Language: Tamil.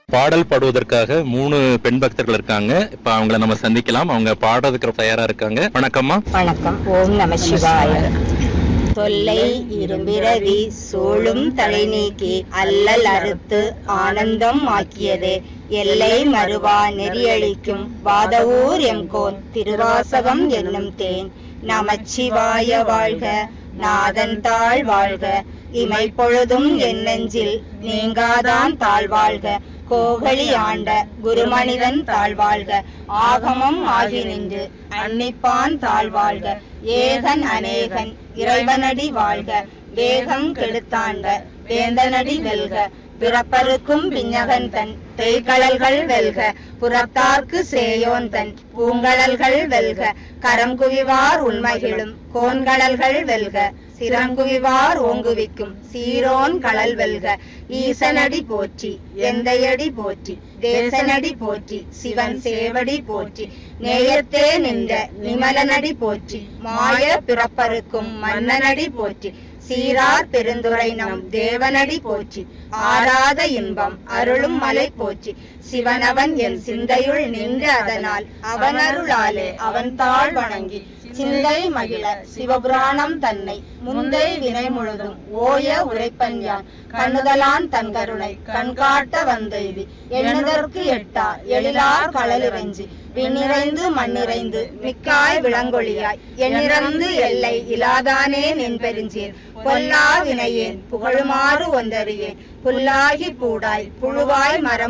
பாடல் பாடுவதற்காக மூணு பெண் பக்தர்கள் இருக்காங்க இப்ப அவங்கள நம்ம சந்திக்கலாம் அவங்க பாடுறதுக்கு தயாரா இருக்காங்க வணக்கம்மா வணக்கம் ஓம் நம சிவாய தொல்லை இரும்பிறவி சூழும் தலை நீக்கி அல்லல் அறுத்து ஆனந்தம் ஆக்கியதே எல்லை மறுவா நெறியழிக்கும் வாதவூர் எம்கோன் திருவாசகம் என்னும் தேன் நமச்சிவாய வாழ்க நாதன் தாழ் வாழ்க இமை பொழுதும் என் நெஞ்சில் நீங்காதான் தாழ்வாழ்க கோகலி ஆண்ட குருமனிதன் தாழ்வாழ்க ஆகமம் ஆகி நின்று அன்னிப்பான் தாழ்வாழ்க ஏகன் அநேகன் இறைவனடி வாழ்க வேகம் கெடுத்தாண்ட வேந்தனடி வெல்க பிறப்பருக்கும் பிஞகன் தன் தேய்கழல்கள் வெல்க புறத்தார்க்கு சேயோன் தன் பூங்கழல்கள் வெல்க கரம் குவிவார் உண்மைகளும் கோன்கழல்கள் வெல்க சிறங்குவிவார் ஓங்குவிக்கும் சீரோன் கடல் வெல்க ஈசனடி போற்றி எந்தையடி போற்றி தேசனடி போற்றி சிவன் சேவடி போற்றி நேயத்தே நின்ற நிமலனடி போற்றி மாய பிறப்பருக்கும் மன்னனடி போற்றி சீரார் பெருந்துரை நம் தேவனடி போற்றி ஆராத இன்பம் அருளும் மலை போற்றி சிவனவன் என் சிந்தையுள் நின்ற அதனால் அவனருளாலே அவன் தாழ் வணங்கி சிந்தை மகிழ சிவபுராணம் தன்னை முந்தை வினை முழுதும் ஓய உரைப்பன் யான் கண்ணுதலான் தன் கருணை கண்காட்ட வந்தெய்தி எண்ணுதற்கு எட்டா எழிலார் களலிறைஞ்சி விண்ணிறைந்து மண்ணிறைந்து மிக்காய் விளங்கொழியாய் எண்ணிறந்து எல்லை இலாதானே நின் பெருஞ்சேர் பொல்லா வினையேன் புகழுமாறு ஒன்றறியேன் புல்லாகி பூடாய் புழுவாய் மரம்